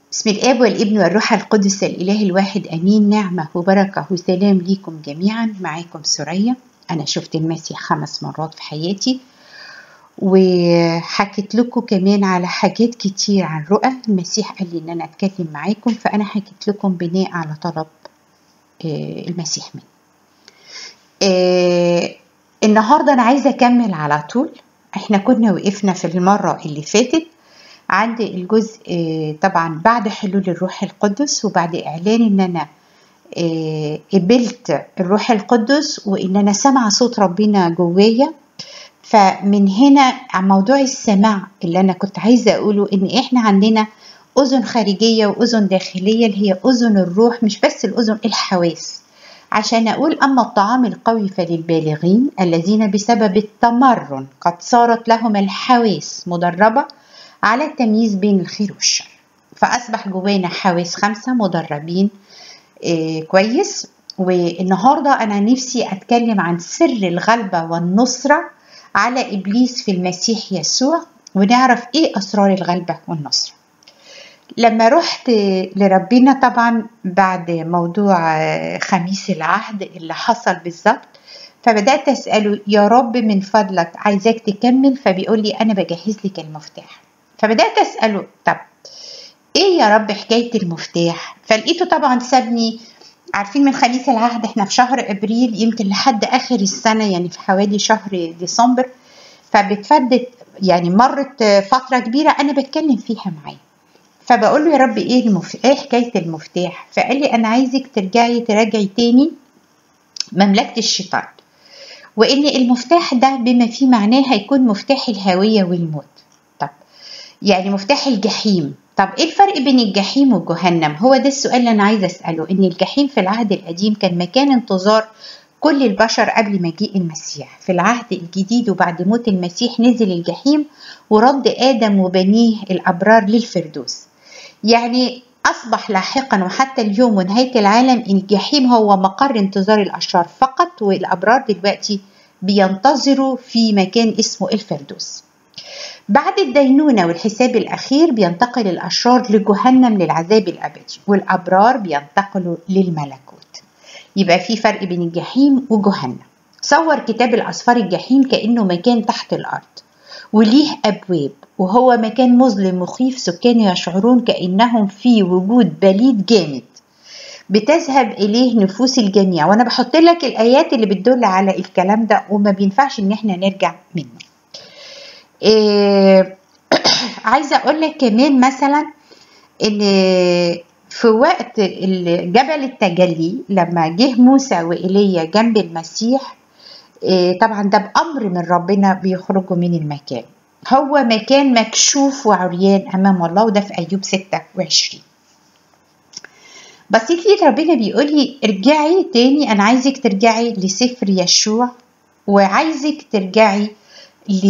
بسم الآب والابن والروح القدس الإله الواحد أمين نعمة وبركة وسلام ليكم جميعا معاكم سوريا أنا شفت المسيح خمس مرات في حياتي وحكيت لكم كمان على حاجات كتير عن رؤى المسيح قال لي إن أنا أتكلم معاكم فأنا حكيت لكم بناء على طلب آه، المسيح مني آه، النهاردة أنا عايزة أكمل على طول احنا كنا وقفنا في المرة اللي فاتت عند الجزء آه، طبعا بعد حلول الروح القدس وبعد إعلان إن أنا آه، قبلت الروح القدس وإن أنا سامعة صوت ربنا جوايا فمن هنا عن موضوع السماع اللي أنا كنت عايزة أقوله إن إحنا عندنا أذن خارجية وأذن داخلية اللي هي أذن الروح مش بس الأذن الحواس عشان أقول أما الطعام القوي فللبالغين الذين بسبب التمرن قد صارت لهم الحواس مدربة على التمييز بين الخير والشر فأصبح جوانا حواس خمسة مدربين إيه كويس والنهاردة أنا نفسي أتكلم عن سر الغلبة والنصرة على إبليس في المسيح يسوع ونعرف إيه أسرار الغلبة والنصرة لما رحت لربنا طبعا بعد موضوع آه، خميس العهد اللي حصل بالظبط فبدأت أسأله يا رب من فضلك عايزاك تكمل فبيقول لي أنا بجهز لك المفتاح فبدأت أسأله طب إيه يا رب حكاية المفتاح فلقيته طبعا سابني عارفين من خميس العهد احنا في شهر ابريل يمكن لحد اخر السنه يعني في حوالي شهر ديسمبر فبتفدت يعني مرت فتره كبيره انا بتكلم فيها معاه فبقول له يا رب ايه المف... ايه حكايه المفتاح فقال لي انا عايزك ترجعي تراجعي تاني مملكه الشيطان وان المفتاح ده بما فيه معناه هيكون مفتاح الهويه والموت طب يعني مفتاح الجحيم طب ايه الفرق بين الجحيم وجهنم هو ده السؤال اللي انا عايزه اساله ان الجحيم في العهد القديم كان مكان انتظار كل البشر قبل مجيء المسيح في العهد الجديد وبعد موت المسيح نزل الجحيم ورد ادم وبنيه الابرار للفردوس يعني أصبح لاحقا وحتى اليوم ونهاية العالم إن الجحيم هو مقر انتظار الأشرار فقط والأبرار دلوقتي بينتظروا في مكان اسمه الفردوس بعد الدينونة والحساب الأخير بينتقل الأشرار لجهنم للعذاب الأبدي والأبرار بينتقلوا للملكوت يبقى في فرق بين الجحيم وجهنم صور كتاب الأسفار الجحيم كأنه مكان تحت الأرض وليه أبواب وهو مكان مظلم مخيف سكانه يشعرون كأنهم في وجود بليد جامد بتذهب إليه نفوس الجميع وأنا بحط لك الآيات اللي بتدل على الكلام ده وما بينفعش إن احنا نرجع منه إيه عايزة أقول لك كمان مثلا إن في وقت جبل التجلي لما جه موسى وإيليا جنب المسيح إيه طبعا ده بأمر من ربنا بيخرجوا من المكان هو مكان مكشوف وعريان أمام الله وده في أيوب 26 بس لقيت ربنا بيقول لي ارجعي تاني أنا عايزك ترجعي لسفر يشوع وعايزك ترجعي ل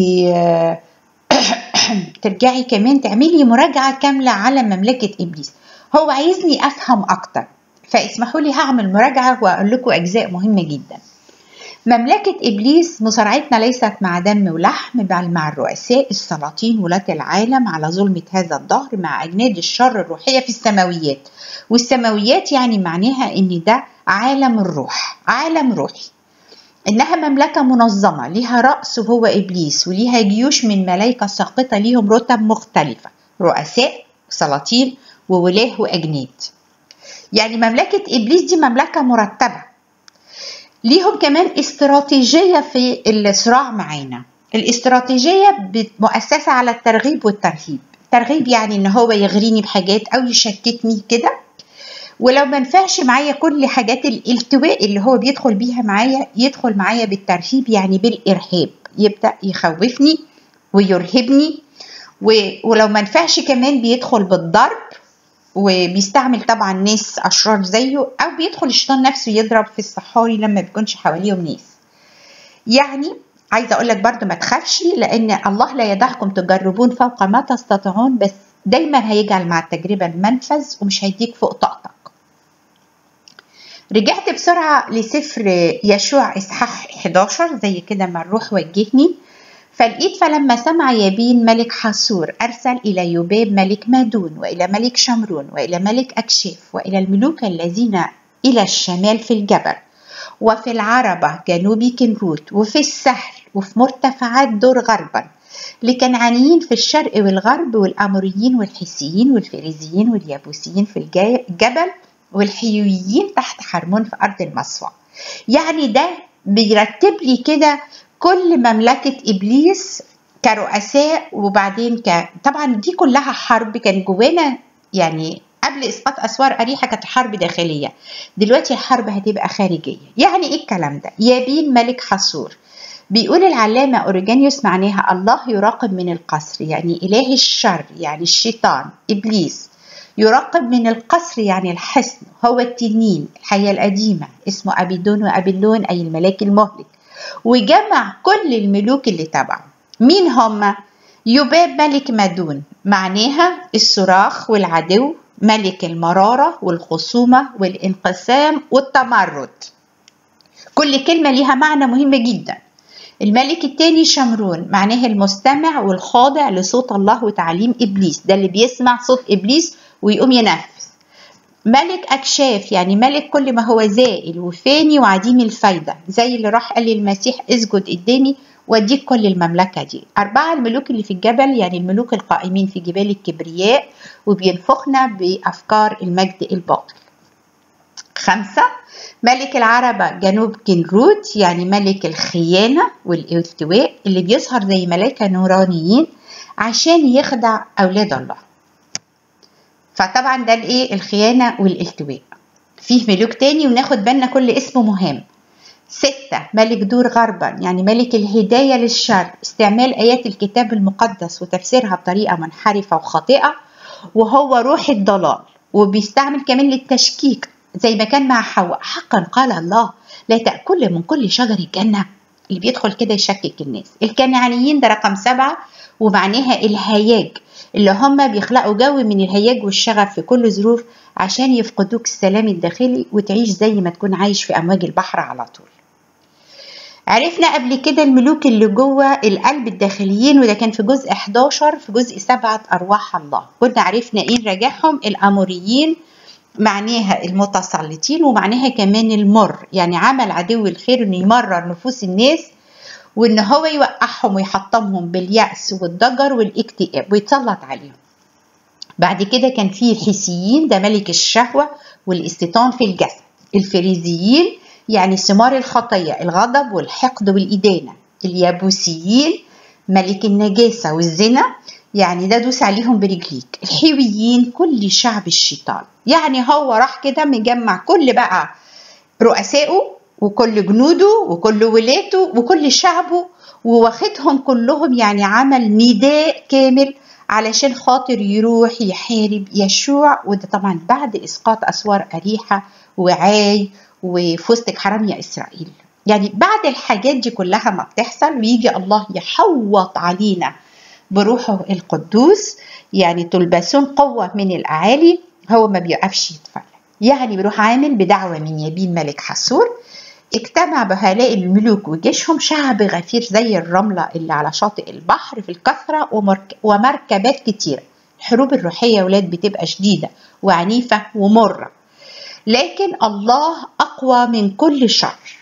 ترجعي كمان تعملي مراجعة كاملة على مملكة إبليس هو عايزني أفهم أكتر فاسمحوا لي هعمل مراجعة وأقول لكم أجزاء مهمة جدا مملكة إبليس مصارعتنا ليست مع دم ولحم بل مع الرؤساء السلاطين ولاة العالم على ظلمة هذا الظهر مع أجناد الشر الروحية في السماويات والسماويات يعني معناها إن ده عالم الروح عالم روحي إنها مملكة منظمة ليها رأس وهو إبليس وليها جيوش من ملائكة ساقطة ليهم رتب مختلفة رؤساء سلاطين وولاه وأجناد يعني مملكة إبليس دي مملكة مرتبة ليهم كمان استراتيجية في الصراع معانا الاستراتيجية مؤسسة على الترغيب والترهيب الترغيب يعني ان هو يغريني بحاجات او يشككني كده ولو ما نفعش معايا كل حاجات الالتواء اللي هو بيدخل بيها معايا يدخل معايا بالترهيب يعني بالارهاب يبدا يخوفني ويرهبني ولو ما نفعش كمان بيدخل بالضرب وبيستعمل طبعا ناس اشرار زيه او بيدخل الشيطان نفسه يضرب في الصحاري لما بيكونش حواليهم ناس يعني عايزه اقول لك برضو ما تخافش لان الله لا يدعكم تجربون فوق ما تستطيعون بس دايما هيجعل مع التجربه المنفذ ومش هيديك فوق طاقتك رجعت بسرعه لسفر يشوع اصحاح 11 زي كده ما الروح وجهني فلقيت فلما سمع يابين ملك حصور أرسل إلى يباب ملك مادون وإلى ملك شمرون وإلى ملك أكشيف وإلى الملوك الذين إلى الشمال في الجبل وفي العربة جنوب كنروت وفي السهل وفي مرتفعات دور غربا لكنعانيين في الشرق والغرب والأموريين والحسيين والفريزيين واليابوسيين في الجبل والحيويين تحت حرمون في أرض المصفى يعني ده بيرتب لي كده كل مملكة إبليس كرؤساء وبعدين ك... طبعا دي كلها حرب كان جوانا يعني قبل اسقاط اسوار اريحه كانت حرب داخليه دلوقتي الحرب هتبقى خارجيه يعني ايه الكلام ده يابين ملك حصور بيقول العلامة أوريجانيوس معناها الله يراقب من القصر يعني إله الشر يعني الشيطان إبليس يراقب من القصر يعني الحصن هو التنين الحياة القديمة اسمه أبيدون وأبيلون أي الملاك المهلك وجمع كل الملوك اللي تبعه مين هم؟ يباب ملك مادون معناها الصراخ والعدو ملك المرارة والخصومة والانقسام والتمرد كل كلمة ليها معنى مهم جدا الملك الثاني شمرون معناه المستمع والخاضع لصوت الله وتعليم إبليس ده اللي بيسمع صوت إبليس ويقوم ينفذ ملك أكشاف يعني ملك كل ما هو زائل وفاني وعديم الفايدة زي اللي راح قال للمسيح اسجد قدامي واديك كل المملكة دي أربعة الملوك اللي في الجبل يعني الملوك القائمين في جبال الكبرياء وبينفخنا بأفكار المجد الباطل خمسة ملك العربة جنوب كنروت يعني ملك الخيانة والالتواء اللي بيظهر زي ملائكة نورانيين عشان يخدع أولاد الله فطبعا ده الايه الخيانة والالتواء فيه ملوك تاني وناخد بالنا كل اسم مهم ستة ملك دور غربا يعني ملك الهداية للشر استعمال آيات الكتاب المقدس وتفسيرها بطريقة منحرفة وخاطئة وهو روح الضلال وبيستعمل كمان للتشكيك زي ما كان مع حواء حقا قال الله لا تأكل من كل شجر الجنة اللي بيدخل كده يشكك الناس الكنعانيين ده رقم سبعة ومعناها الهياج اللي هم بيخلقوا جو من الهياج والشغف في كل ظروف عشان يفقدوك السلام الداخلي وتعيش زي ما تكون عايش في أمواج البحر على طول عرفنا قبل كده الملوك اللي جوه القلب الداخليين وده كان في جزء 11 في جزء سبعة أرواح الله كنا عرفنا إيه نراجعهم الأموريين معناها المتسلطين ومعناها كمان المر يعني عمل عدو الخير انه يمرر نفوس الناس وان هو يوقعهم ويحطمهم باليأس والضجر والاكتئاب ويتسلط عليهم بعد كده كان في الحسيين ده ملك الشهوة والاستيطان في الجسد الفريزيين يعني ثمار الخطية الغضب والحقد والإدانة اليابوسيين ملك النجاسة والزنا يعني ده دوس عليهم برجليك الحيويين كل شعب الشيطان يعني هو راح كده مجمع كل بقى رؤسائه وكل جنوده وكل ولاته وكل شعبه وواخدهم كلهم يعني عمل نداء كامل علشان خاطر يروح يحارب يشوع وده طبعا بعد اسقاط اسوار اريحه وعاي وفستك حرام يا اسرائيل يعني بعد الحاجات دي كلها ما بتحصل ويجي الله يحوط علينا بروحه القدوس يعني تلبسون قوة من الأعالي هو ما بيقفش يتفرج يعني بيروح عامل بدعوة من يبين ملك حسور اجتمع بهؤلاء الملوك وجيشهم شعب غفير زي الرملة اللي على شاطئ البحر في الكثرة ومرك ومركبات كتيرة الحروب الروحية يا ولاد بتبقى شديدة وعنيفة ومرة لكن الله أقوى من كل شر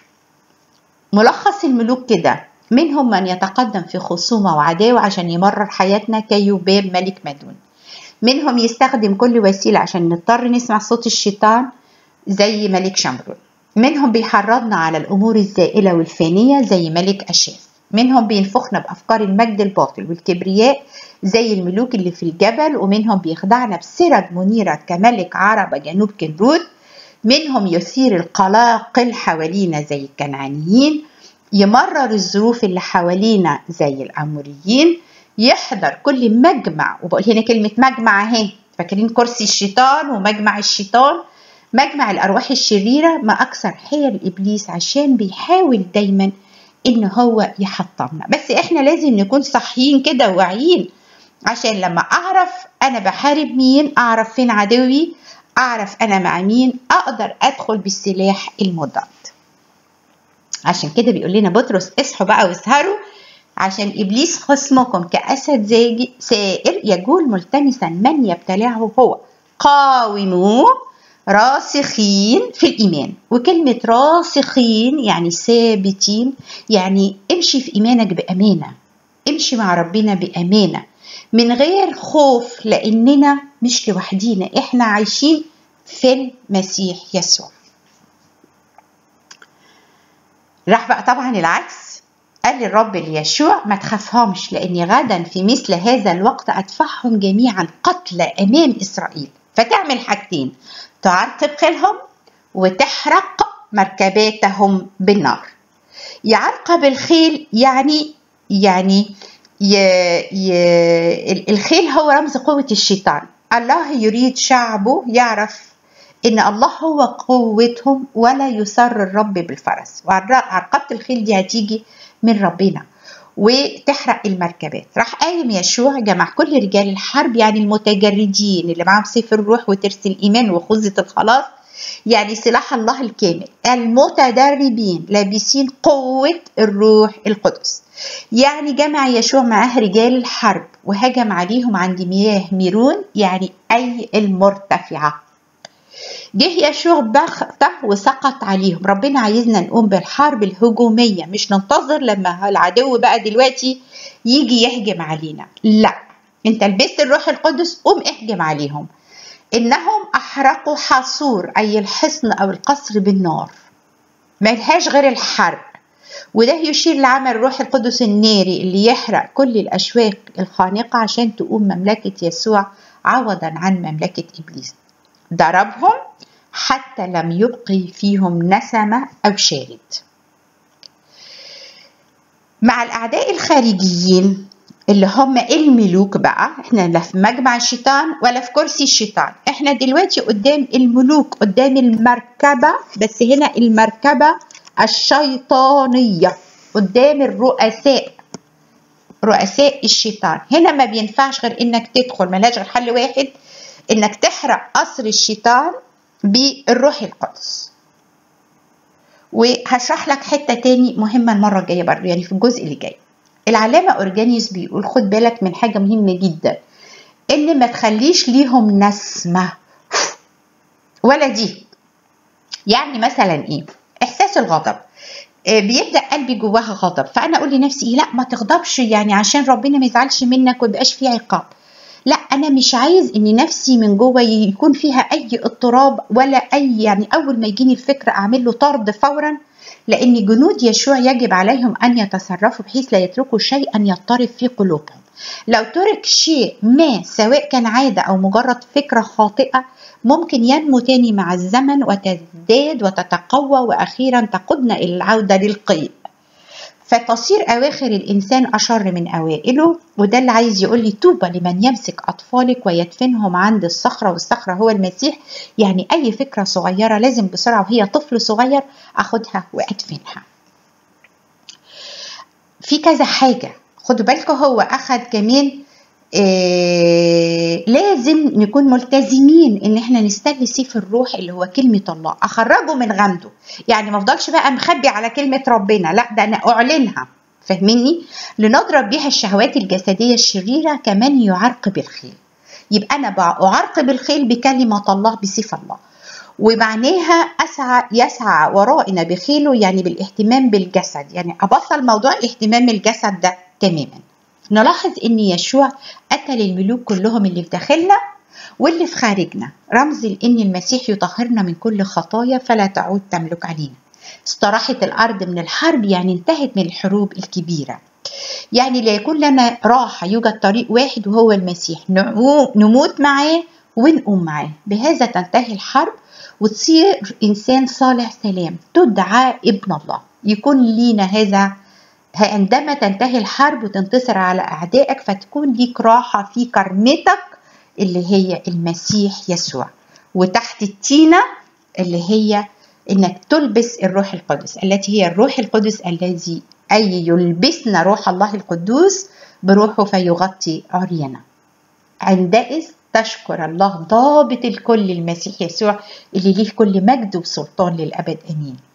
ملخص الملوك كده منهم من يتقدم في خصومة وعداوة عشان يمرر حياتنا كيوباب ملك مدون منهم يستخدم كل وسيلة عشان نضطر نسمع صوت الشيطان زي ملك شمرون منهم بيحرضنا على الأمور الزائلة والفانية زي ملك أشاف منهم بينفخنا بأفكار المجد الباطل والكبرياء زي الملوك اللي في الجبل ومنهم بيخدعنا بسرج منيرة كملك عرب جنوب كنرود منهم يثير القلاقل حوالينا زي الكنعانيين يمرر الظروف اللي حوالينا زي الأموريين يحضر كل مجمع وبقول هنا كلمة مجمع اهي فاكرين كرسي الشيطان ومجمع الشيطان مجمع الأرواح الشريرة ما أكثر حيل إبليس عشان بيحاول دايما إن هو يحطمنا بس إحنا لازم نكون صحيين كده واعيين عشان لما أعرف أنا بحارب مين أعرف فين عدوي أعرف أنا مع مين أقدر أدخل بالسلاح المضاد عشان كده بيقول لنا بطرس اصحوا بقى واسهروا عشان إبليس خصمكم كأسد زاجي سائر يجول ملتمسا من يبتلعه هو قاوموا راسخين في الإيمان وكلمة راسخين يعني ثابتين يعني امشي في إيمانك بأمانة امشي مع ربنا بأمانة من غير خوف لأننا مش لوحدينا احنا عايشين في المسيح يسوع راح بقى طبعا العكس قال الرب ليشوع ما تخافهمش لاني غدا في مثل هذا الوقت ادفعهم جميعا قتل امام اسرائيل فتعمل حاجتين تعرقب خيلهم وتحرق مركباتهم بالنار يعرقب الخيل يعني يعني ي... ي... الخيل هو رمز قوة الشيطان الله يريد شعبه يعرف ان الله هو قوتهم ولا يسر الرب بالفرس وعرقبة الخيل دي هتيجي من ربنا وتحرق المركبات راح قايم يشوع جمع كل رجال الحرب يعني المتجردين اللي معاهم سيف الروح وترس الايمان وخوذة الخلاص يعني سلاح الله الكامل المتدربين لابسين قوة الروح القدس يعني جمع يشوع معاه رجال الحرب وهجم عليهم عند مياه ميرون يعني أي المرتفعة جه يشوع بغتة وسقط عليهم ربنا عايزنا نقوم بالحرب الهجومية مش ننتظر لما العدو بقى دلوقتي يجي يهجم علينا لا انت لبست الروح القدس قوم اهجم عليهم انهم احرقوا حصور اي الحصن او القصر بالنار ملهاش غير الحرب وده يشير لعمل الروح القدس الناري اللي يحرق كل الاشواك الخانقة عشان تقوم مملكة يسوع عوضا عن مملكة ابليس ضربهم حتى لم يبقي فيهم نسمة أو شارد مع الأعداء الخارجيين اللي هم الملوك بقى احنا لا في مجمع الشيطان ولا في كرسي الشيطان احنا دلوقتي قدام الملوك قدام المركبة بس هنا المركبة الشيطانية قدام الرؤساء رؤساء الشيطان هنا ما بينفعش غير انك تدخل ملهاش غير حل واحد انك تحرق قصر الشيطان بالروح القدس وهشرح لك حته تاني مهمه المره الجايه برضه يعني في الجزء اللي جاي العلامه اورجانيوس بيقول خد بالك من حاجه مهمه جدا ان ما تخليش ليهم نسمه ولا دي يعني مثلا ايه احساس الغضب بيبدا قلبي جواها غضب فانا اقول لنفسي لا ما تغضبش يعني عشان ربنا ما يزعلش منك ويبقاش فيه عقاب لا انا مش عايز ان نفسي من جوه يكون فيها اي اضطراب ولا اي يعني اول ما يجيني الفكره اعمل له طرد فورا لان جنود يشوع يجب عليهم ان يتصرفوا بحيث لا يتركوا شيئا يضطرب في قلوبهم لو ترك شيء ما سواء كان عاده او مجرد فكره خاطئه ممكن ينمو تاني مع الزمن وتزداد وتتقوى واخيرا تقودنا الى العوده للقيء فتصير أواخر الإنسان أشر من أوائله وده اللي عايز يقول لي طوبى لمن يمسك أطفالك ويدفنهم عند الصخرة والصخرة هو المسيح يعني أي فكرة صغيرة لازم بسرعة وهي طفل صغير أخدها وأدفنها في كذا حاجة خدوا بالكم هو أخد كمان آه لازم نكون ملتزمين ان احنا نستهل سيف الروح اللي هو كلمة الله اخرجه من غمده يعني ما افضلش بقى مخبي على كلمة ربنا لا ده انا اعلنها فاهميني لنضرب بيها الشهوات الجسدية الشريرة كمان يعرقب الخيل يبقى انا بقى اعرقب الخيل بكلمة الله بسيف الله ومعناها أسعى يسعى ورائنا بخيله يعني بالاهتمام بالجسد يعني أبطل موضوع اهتمام الجسد ده تماما نلاحظ ان يشوع قتل الملوك كلهم اللي في داخلنا واللي في خارجنا رمز لان المسيح يطهرنا من كل خطايا فلا تعود تملك علينا استراحت الارض من الحرب يعني انتهت من الحروب الكبيره يعني لا يكون لنا راحه يوجد طريق واحد وهو المسيح نموت معاه ونقوم معاه بهذا تنتهي الحرب وتصير انسان صالح سلام تدعى ابن الله يكون لينا هذا عندما تنتهي الحرب وتنتصر على أعدائك فتكون ليك راحة في كرمتك اللي هي المسيح يسوع وتحت التينة اللي هي إنك تلبس الروح القدس التي هي الروح القدس الذي أي يلبسنا روح الله القدوس بروحه فيغطي عرينا عندئذ تشكر الله ضابط الكل المسيح يسوع اللي ليه كل مجد وسلطان للأبد أمين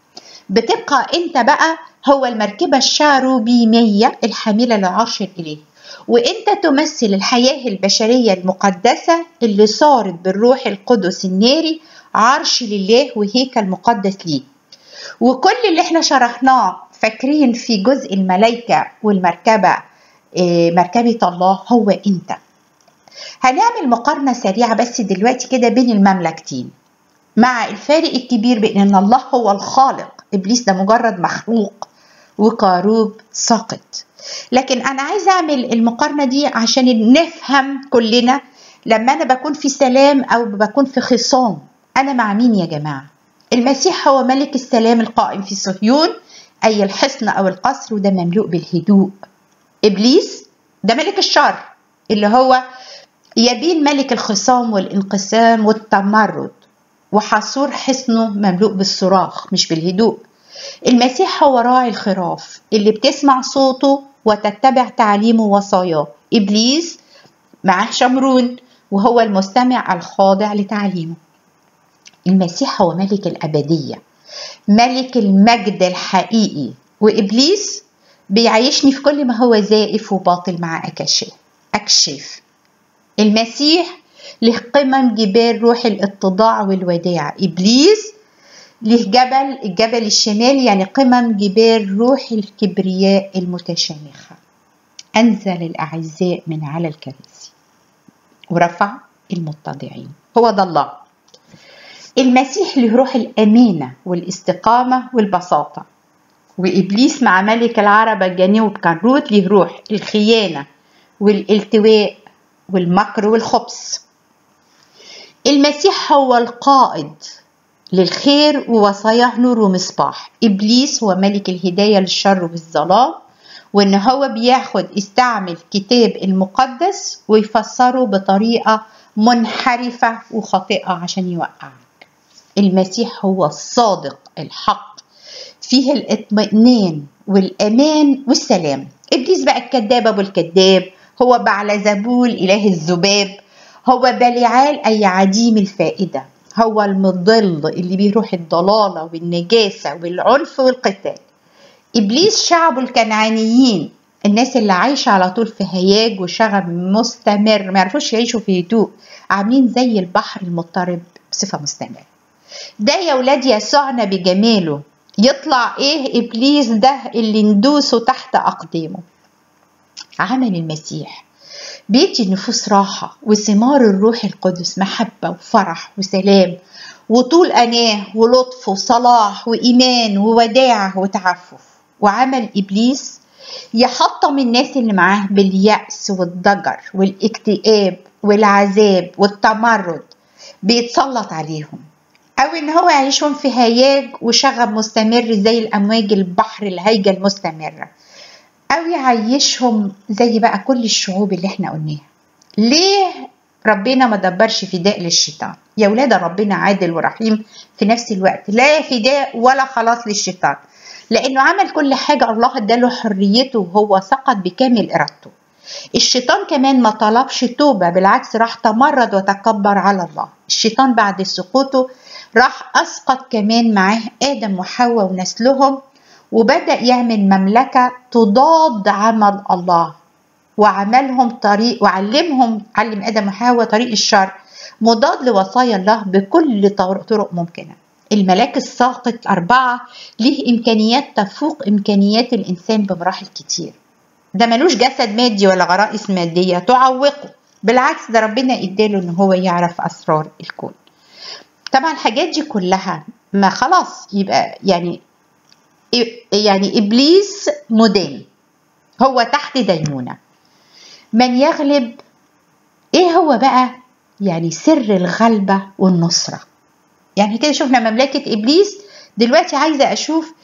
بتبقى انت بقى هو المركبة الشاروبيمية الحاملة لعرش الإله وانت تمثل الحياة البشرية المقدسة اللي صارت بالروح القدس الناري عرش لله وهيكل مقدس ليه وكل اللي احنا شرحناه فاكرين في جزء الملائكة والمركبة مركبة الله هو انت هنعمل مقارنة سريعة بس دلوقتي كده بين المملكتين مع الفارق الكبير بين ان الله هو الخالق ابليس ده مجرد مخلوق وكاروب ساقط لكن انا عايزه اعمل المقارنه دي عشان نفهم كلنا لما انا بكون في سلام او بكون في خصام انا مع مين يا جماعه المسيح هو ملك السلام القائم في صهيون اي الحصن او القصر وده مملوء بالهدوء ابليس ده ملك الشر اللي هو يبين ملك الخصام والانقسام والتمرد وحصور حصنه مملوء بالصراخ مش بالهدوء المسيح هو راعي الخراف اللي بتسمع صوته وتتبع تعليمه ووصاياه ابليس معاه شمرون وهو المستمع الخاضع لتعليمه المسيح هو ملك الابديه ملك المجد الحقيقي وابليس بيعيشني في كل ما هو زائف وباطل مع اكاشف اكشف المسيح له قمم جبال روح الاتضاع والوداع ابليس له جبل الجبل الشمالي يعني قمم جبال روح الكبرياء المتشامخة أنزل الأعزاء من على الكراسي ورفع المتضعين هو ده الله المسيح له روح الأمانة والاستقامة والبساطة وإبليس مع ملك العربة الجنوب كان له روح الخيانة والالتواء والمكر والخبث المسيح هو القائد للخير ووصاياه نور ومصباح إبليس هو ملك الهداية للشر والظلام وإن هو بياخد استعمل كتاب المقدس ويفسره بطريقة منحرفة وخاطئة عشان يوقعك المسيح هو الصادق الحق فيه الاطمئنان والأمان والسلام إبليس بقى الكذاب أبو الكذاب هو بعلزبول إله الذباب هو بلعال أي عديم الفائدة هو المضل اللي بيروح الضلالة والنجاسة والعنف والقتال إبليس شعبه الكنعانيين الناس اللي عايشة على طول في هياج وشغب مستمر ما يعرفوش يعيشوا في هدوء عاملين زي البحر المضطرب بصفة مستمرة ده يا ولاد يسوعنا بجماله يطلع ايه ابليس ده اللي ندوسه تحت اقدامه عمل المسيح بيدي النفوس راحة وثمار الروح القدس محبة وفرح وسلام وطول أناه ولطف وصلاح وإيمان ووداع وتعفف وعمل إبليس يحطم الناس اللي معاه باليأس والضجر والاكتئاب والعذاب والتمرد بيتسلط عليهم أو إن هو يعيشهم في هياج وشغب مستمر زي الأمواج البحر الهايجة المستمرة أو يعيشهم زي بقى كل الشعوب اللي احنا قلناها ليه ربنا ما دبرش فداء للشيطان يا ولاد ربنا عادل ورحيم في نفس الوقت لا فداء ولا خلاص للشيطان لانه عمل كل حاجه الله اداله حريته وهو سقط بكامل ارادته الشيطان كمان ما طلبش توبه بالعكس راح تمرد وتكبر على الله الشيطان بعد سقوطه راح اسقط كمان معاه ادم وحواء ونسلهم وبدأ يعمل مملكة تضاد عمل الله وعملهم طريق وعلمهم علم آدم وحواء طريق الشر مضاد لوصايا الله بكل طرق ممكنة الملاك الساقط أربعة ليه إمكانيات تفوق إمكانيات الإنسان بمراحل كتير ده ملوش جسد مادي ولا غرائز مادية تعوقه بالعكس ده ربنا اداله ان هو يعرف اسرار الكون طبعا الحاجات دي كلها ما خلاص يبقى يعني يعني ابليس مدان هو تحت دينونه من يغلب ايه هو بقى يعني سر الغلبه والنصره يعني كده شفنا مملكه ابليس دلوقتي عايزه اشوف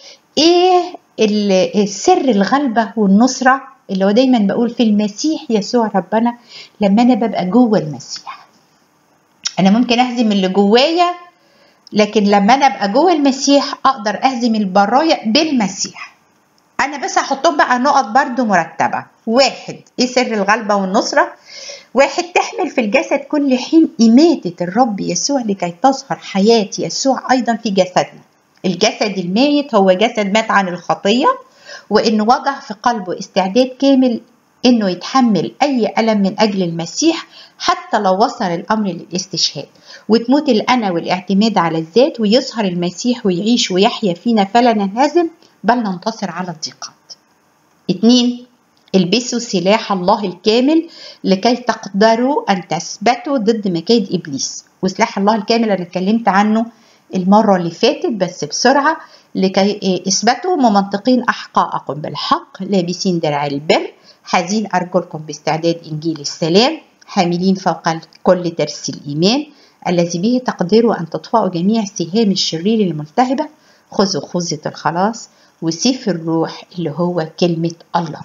ايه سر الغلبه والنصره اللي هو دايما بقول في المسيح يسوع ربنا لما انا ببقى جوه المسيح انا ممكن اهزم اللي جوايا لكن لما انا ابقى جوه المسيح اقدر اهزم البرايا بالمسيح انا بس هحطهم بقى نقط برضو مرتبه واحد ايه سر الغلبه والنصره واحد تحمل في الجسد كل حين إماتة الرب يسوع لكي تظهر حياة يسوع أيضا في جسدنا الجسد الميت هو جسد مات عن الخطية وإنه وضع في قلبه استعداد كامل إنه يتحمل أي ألم من أجل المسيح حتى لو وصل الأمر للاستشهاد وتموت الأنا والاعتماد على الذات ويظهر المسيح ويعيش ويحيا فينا فلا ننهزم بل ننتصر على الضيقات اتنين البسوا سلاح الله الكامل لكي تقدروا أن تثبتوا ضد مكايد إبليس وسلاح الله الكامل أنا اتكلمت عنه المرة اللي فاتت بس بسرعة لكي اثبتوا ممنطقين أحقاءكم بالحق لابسين درع البر حازين أرجلكم باستعداد إنجيل السلام حاملين فوق كل درس الإيمان الذي به تقدروا أن تطفئوا جميع سهام الشرير الملتهبة خذوا خوذة الخلاص وسيف الروح اللي هو كلمة الله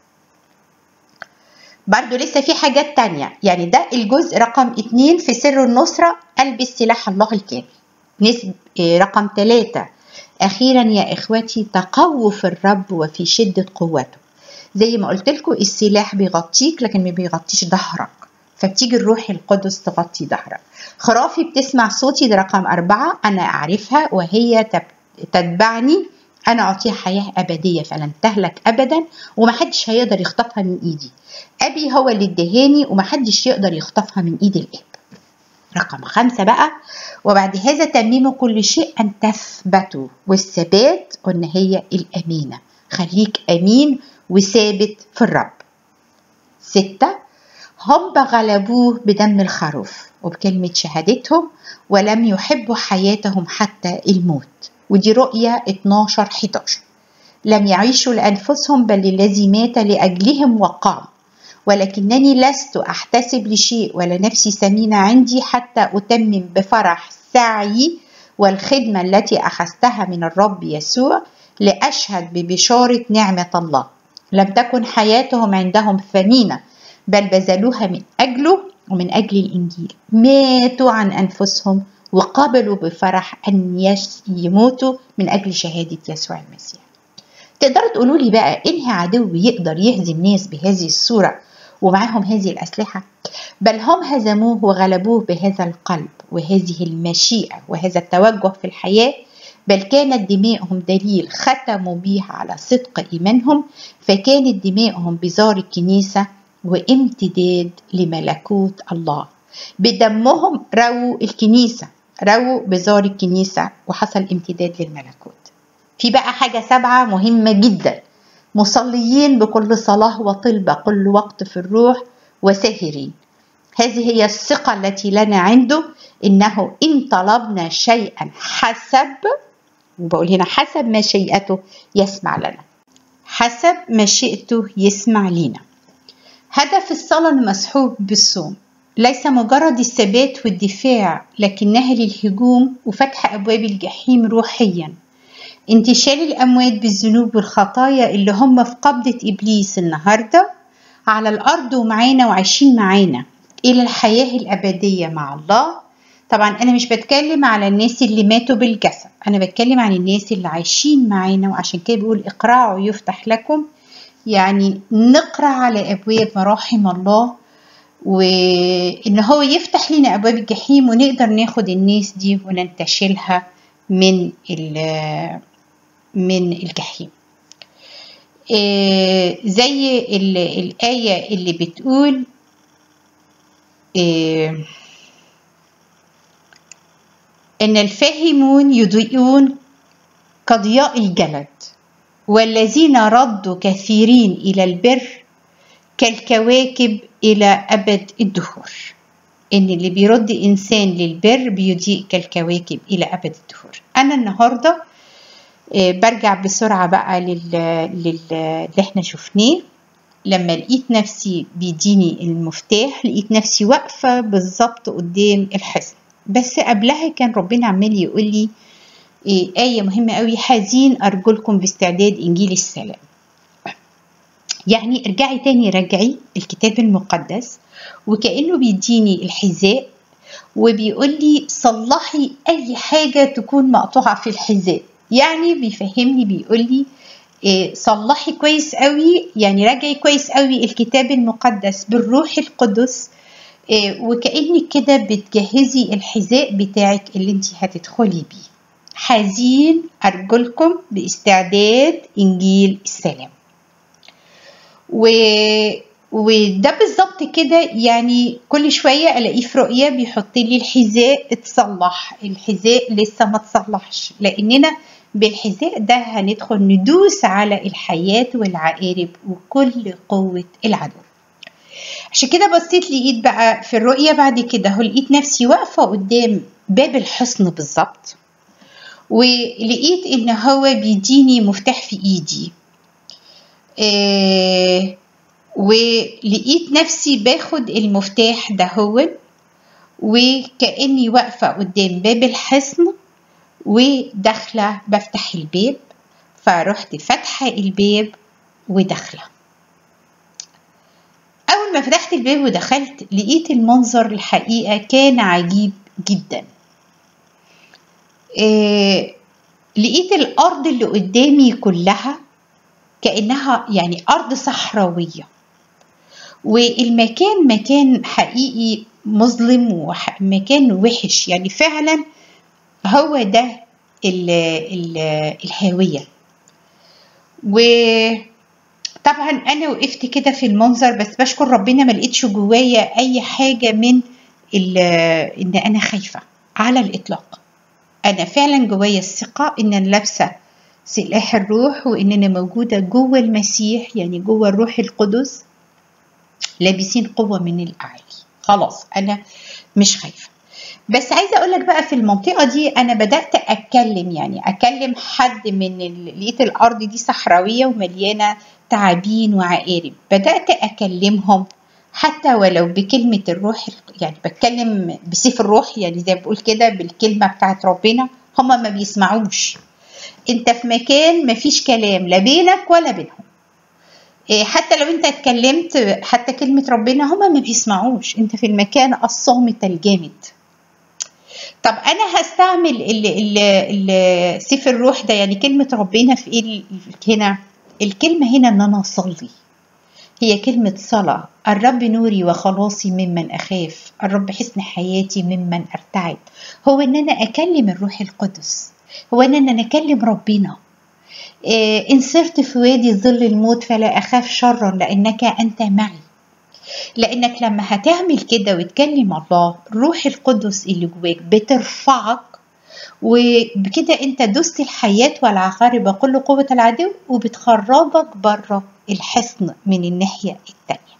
برضو لسه في حاجات تانية يعني ده الجزء رقم اتنين في سر النصرة البس سلاح الله الكامل نسب رقم ثلاثة أخيرا يا إخوتي تقووا في الرب وفي شدة قوته زي ما قلت لكم السلاح بيغطيك لكن ما بيغطيش ظهرك فبتيجي الروح القدس تغطي ظهرك خرافي بتسمع صوتي ده رقم أربعة أنا أعرفها وهي تتبعني أنا أعطيها حياة أبدية فلن تهلك أبدا ومحدش هيقدر يخطفها من إيدي أبي هو اللي ادهاني ومحدش يقدر يخطفها من إيد الآب رقم خمسة بقى وبعد هذا تمموا كل شيء أن تثبتوا والثبات قلنا هي الأمينة خليك أمين وثابت في الرب ستة هم غلبوه بدم الخروف وبكلمة شهادتهم ولم يحبوا حياتهم حتى الموت ودي رؤية 12 11 لم يعيشوا لأنفسهم بل للذي مات لأجلهم وقام ولكنني لست أحتسب لشيء ولا نفسي سمينة عندي حتى أتمم بفرح سعي والخدمة التي أخذتها من الرب يسوع لأشهد ببشارة نعمة الله لم تكن حياتهم عندهم ثمينة بل بذلوها من أجله ومن أجل الإنجيل ماتوا عن أنفسهم وقبلوا بفرح أن يموتوا من أجل شهادة يسوع المسيح تقدروا تقولوا لي بقى إنهي عدو يقدر يهزم ناس بهذه الصورة ومعهم هذه الأسلحة بل هم هزموه وغلبوه بهذا القلب وهذه المشيئة وهذا التوجه في الحياة بل كانت دماؤهم دليل ختموا بها على صدق إيمانهم فكانت دماؤهم بزار الكنيسة وامتداد لملكوت الله بدمهم رووا الكنيسة رووا بزار الكنيسة وحصل امتداد للملكوت في بقى حاجة سبعة مهمة جدا مصليين بكل صلاة وطلبة كل وقت في الروح وساهرين هذه هي الثقة التي لنا عنده إنه إن طلبنا شيئا حسب وبقول هنا حسب مشيئته يسمع لنا حسب مشيئته يسمع لنا هدف الصلاة المصحوب بالصوم ليس مجرد الثبات والدفاع لكنها للهجوم وفتح أبواب الجحيم روحيا انتشال الأموات بالذنوب والخطايا اللي هم في قبضة إبليس النهاردة على الأرض ومعانا وعايشين معانا إلى الحياة الأبدية مع الله طبعا أنا مش بتكلم على الناس اللي ماتوا بالجسد أنا بتكلم عن الناس اللي عايشين معانا وعشان كده بيقول اقرعوا يفتح لكم يعني نقرأ على أبواب مراحم الله وإن هو يفتح لنا أبواب الجحيم ونقدر ناخد الناس دي وننتشلها من من الجحيم إيه زي الآية اللي بتقول إيه إن الفاهمون يضيئون كضياء الجلد والذين ردوا كثيرين إلى البر كالكواكب إلى أبد الدهور إن اللي بيرد إنسان للبر بيضيء كالكواكب إلى أبد الدهور أنا النهاردة برجع بسرعة بقى لل... لل... اللي احنا شفناه لما لقيت نفسي بيديني المفتاح لقيت نفسي واقفة بالظبط قدام الحصن بس قبلها كان ربنا عمال يقول لي إيه آية مهمة قوي حزين أرجلكم باستعداد إنجيل السلام يعني ارجعي تاني رجعي الكتاب المقدس وكأنه بيديني الحذاء وبيقول لي صلحي أي حاجة تكون مقطوعة في الحذاء يعني بيفهمني بيقول لي إيه صلحي كويس قوي يعني راجعي كويس قوي الكتاب المقدس بالروح القدس إيه وكأنك كده بتجهزي الحذاء بتاعك اللي انت هتدخلي بيه حزين أرجلكم باستعداد إنجيل السلام و... وده بالظبط كده يعني كل شوية ألاقيه في رؤية بيحط لي الحذاء اتصلح الحذاء لسه ما اتصلحش لأننا بالحذاء ده هندخل ندوس على الحياة والعقارب وكل قوة العدو عشان كده بصيت لقيت بقى في الرؤية بعد كده هو لقيت نفسي واقفة قدام باب الحصن بالظبط ولقيت ان هو بيديني مفتاح في ايدي إيه ولقيت نفسي باخد المفتاح ده هو وكأني واقفة قدام باب الحصن وداخلة بفتح الباب فرحت فاتحة الباب وداخلة أول ما فتحت الباب ودخلت لقيت المنظر الحقيقة كان عجيب جدا إيه لقيت الأرض اللي قدامي كلها كأنها يعني أرض صحراوية والمكان مكان حقيقي مظلم ومكان وحش يعني فعلا هو ده ال ال الهاوية وطبعا أنا وقفت كده في المنظر بس بشكر ربنا ما لقيتش جوايا أي حاجة من إن أنا خايفة على الإطلاق أنا فعلا جوايا الثقة إن أنا لابسة سلاح الروح وإن أنا موجودة جوه المسيح يعني جوه الروح القدس لابسين قوة من الأعلى خلاص أنا مش خايفة بس عايزة أقول لك بقى في المنطقة دي أنا بدأت أتكلم يعني أكلم حد من لقيت الأرض دي صحراوية ومليانة تعابين وعقارب بدأت أكلمهم حتى ولو بكلمة الروح يعني بتكلم بسيف الروح يعني زي ما بقول كده بالكلمة بتاعت ربنا هما ما بيسمعوش انت في مكان مفيش كلام لا بينك ولا بينهم حتى لو انت اتكلمت حتى كلمة ربنا هما ما بيسمعوش انت في المكان الصامت الجامد طب انا هستعمل ال ال سيف الروح ده يعني كلمة ربنا في ايه هنا الكلمة هنا ان انا اصلي هي كلمة صلاة الرب نوري وخلاصي ممن أخاف الرب حسن حياتي ممن أرتعب هو إن أنا أكلم الروح القدس هو إن أنا أكلم ربنا إيه إن سرت في وادي ظل الموت فلا أخاف شرا لأنك أنت معي لأنك لما هتعمل كده وتكلم الله روح القدس اللي جواك بترفعك وبكده انت دست الحياة والعقارب كل قوة العدو وبتخرجك بره الحصن من الناحية التانية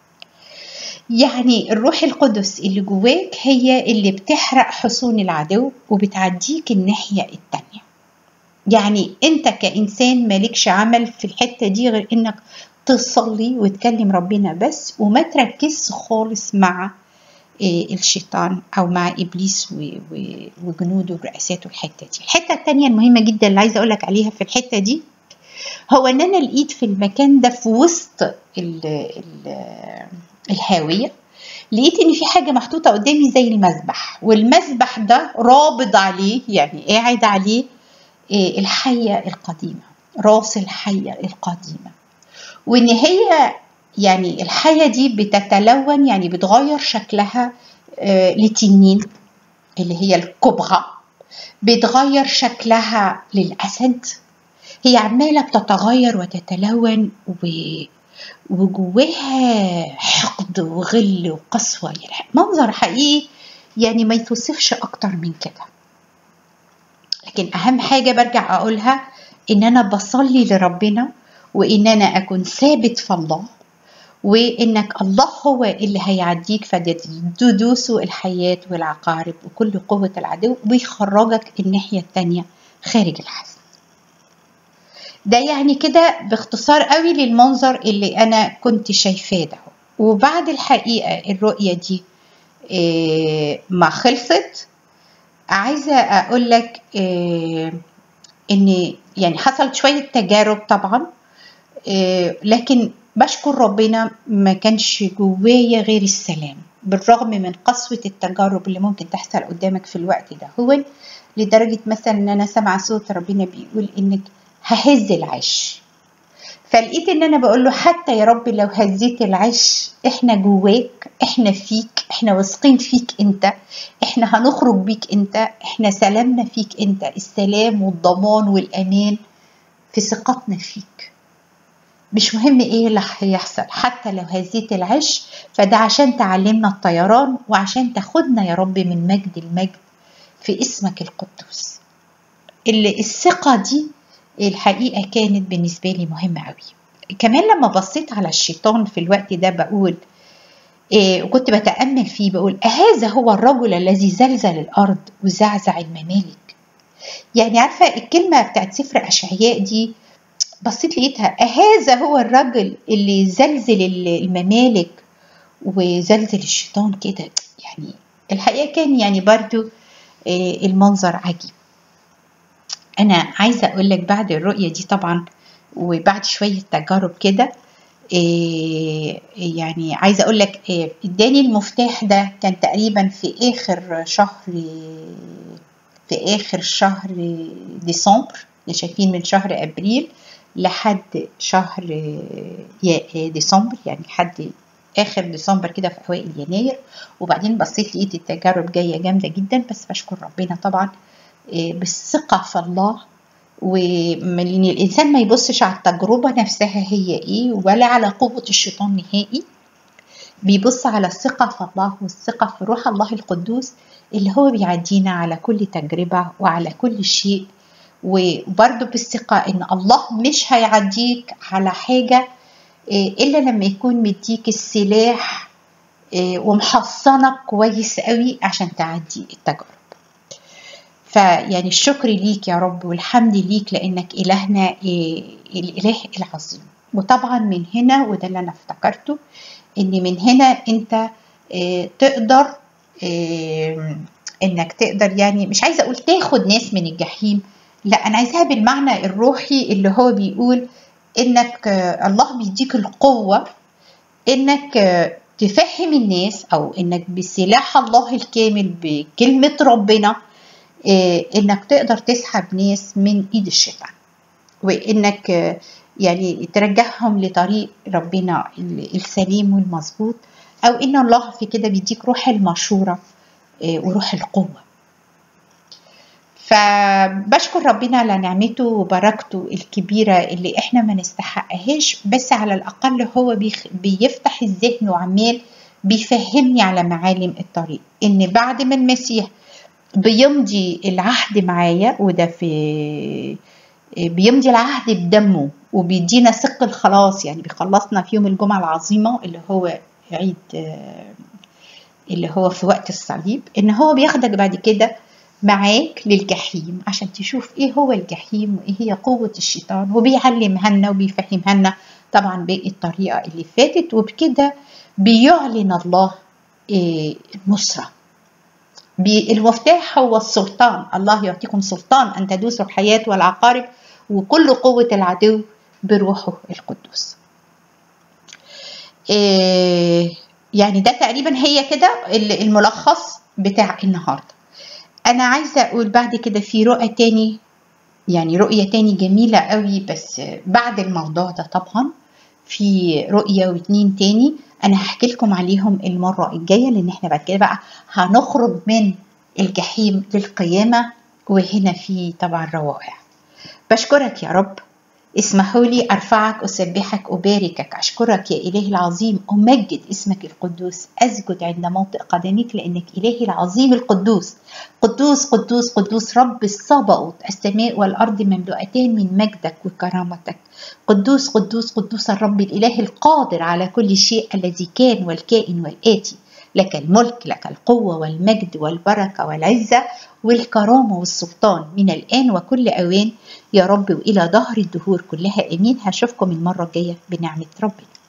يعني الروح القدس اللي جواك هي اللي بتحرق حصون العدو وبتعديك الناحية التانية يعني انت كإنسان مالكش عمل في الحتة دي غير انك تصلي وتكلم ربنا بس وما تركزش خالص مع الشيطان او مع ابليس وجنوده ورئاساته الحته دي الحته التانية المهمه جدا اللي عايزه اقولك عليها في الحته دي هو ان انا لقيت في المكان ده في وسط ال ال الهاويه لقيت ان في حاجه محطوطه قدامي زي المذبح والمذبح ده رابض عليه يعني قاعد عليه الحيه القديمه راس الحيه القديمه وان هي يعني الحية دي بتتلون يعني بتغير شكلها آه لتنين اللي هي الكبرى بتغير شكلها للأسد هي عمالة بتتغير وتتلون و... وجواها حقد وغل وقسوة يعني منظر حقيقي يعني ما يتوصفش أكتر من كده لكن أهم حاجة برجع أقولها إن أنا بصلي لربنا وإن أنا أكون ثابت في الله وانك الله هو اللي هيعديك فتدوسوا الحياة والعقارب وكل قوة العدو ويخرجك الناحية التانية خارج الحزن ده يعني كده باختصار قوي للمنظر اللي انا كنت شايفاه ده وبعد الحقيقة الرؤية دي إيه ما خلصت عايزة اقول لك إيه ان يعني حصلت شوية تجارب طبعا إيه لكن بشكر ربنا ما كانش جوايا غير السلام بالرغم من قسوة التجارب اللي ممكن تحصل قدامك في الوقت ده هو لدرجة مثلا ان انا سامعة صوت ربنا بيقول انك ههز العش فلقيت ان انا بقول له حتى يا رب لو هزيت العش احنا جواك احنا فيك احنا واثقين فيك انت احنا هنخرج بيك انت احنا سلامنا فيك انت السلام والضمان والامان في ثقتنا فيك مش مهم ايه اللي هيحصل حتى لو هزيت العش فده عشان تعلمنا الطيران وعشان تاخدنا يا رب من مجد المجد في اسمك القدوس اللي الثقة دي الحقيقة كانت بالنسبة لي مهمة قوي كمان لما بصيت على الشيطان في الوقت ده بقول إيه وكنت بتأمل فيه بقول أهذا هو الرجل الذي زلزل الأرض وزعزع الممالك يعني عارفة الكلمة بتاعت سفر أشعياء دي بصيت لقيتها أهذا هو الرجل اللي زلزل الممالك وزلزل الشيطان كده يعني الحقيقة كان يعني برضو إيه المنظر عجيب انا عايزه اقول لك بعد الرؤيه دي طبعا وبعد شويه تجارب كده إيه يعني عايزه اقول لك إيه اداني المفتاح ده كان تقريبا في اخر شهر في اخر شهر ديسمبر شايفين من شهر ابريل لحد شهر ديسمبر يعني لحد اخر ديسمبر كده في اوائل يناير وبعدين بصيت لقيت التجارب جايه جامده جدا بس بشكر ربنا طبعا بالثقة في الله ومن الإنسان ما يبصش على التجربة نفسها هي إيه ولا على قوة الشيطان نهائي بيبص على الثقة في الله والثقة في روح الله القدوس اللي هو بيعدينا على كل تجربة وعلى كل شيء وبرضه بالثقة إن الله مش هيعديك على حاجة إلا لما يكون مديك السلاح ومحصنك كويس قوي عشان تعدي التجربة فيعني الشكر ليك يا رب والحمد ليك لانك الهنا الاله العظيم وطبعا من هنا وده اللي انا افتكرته ان من هنا انت تقدر انك تقدر يعني مش عايزه اقول تاخد ناس من الجحيم لا انا عايزاها بالمعنى الروحي اللي هو بيقول انك الله بيديك القوه انك تفهم الناس او انك بسلاح الله الكامل بكلمه ربنا انك تقدر تسحب ناس من ايد الشيطان وانك يعني ترجعهم لطريق ربنا السليم والمظبوط او ان الله في كده بيديك روح المشورة وروح القوة فبشكر ربنا على نعمته وبركته الكبيرة اللي احنا ما نستحقهاش بس على الأقل هو بيفتح الذهن وعمال بيفهمني على معالم الطريق إن بعد ما المسيح بيمضي العهد معايا وده في بيمضي العهد بدمه وبيدينا سق الخلاص يعني بيخلصنا في يوم الجمعة العظيمة اللي هو عيد اللي هو في وقت الصليب ان هو بياخدك بعد كده معاك للجحيم عشان تشوف ايه هو الجحيم وايه هي قوة الشيطان وبيعلمها لنا وبيفهمها لنا طبعا باقي الطريقة اللي فاتت وبكده بيعلن الله النصرة المفتاح هو السلطان الله يعطيكم سلطان أن تدوسوا الحياة والعقارب وكل قوة العدو بروحه القدوس يعني ده تقريبا هي كده الملخص بتاع النهاردة أنا عايزة أقول بعد كده في رؤية تاني يعني رؤية تاني جميلة قوي بس بعد الموضوع ده طبعا في رؤية واتنين تاني انا هحكي لكم عليهم المره الجايه لان احنا بعد كده بقى هنخرج من الجحيم للقيامه وهنا في طبعا روائع بشكرك يا رب اسمحوا لي ارفعك اسبحك اباركك اشكرك يا الهي العظيم امجد اسمك القدوس اسجد عند موطئ قدميك لانك الهي العظيم القدوس قدوس قدوس قدوس رب الصبأت السماء والارض مملوءتان من مجدك وكرامتك قدوس قدوس قدوس الرب الاله القادر على كل شيء الذي كان والكائن والاتي لك الملك لك القوة والمجد والبركة والعزة والكرامة والسلطان من الآن وكل أوان يا رب وإلى ظهر الدهور كلها آمين هشوفكم المرة الجاية بنعمة ربنا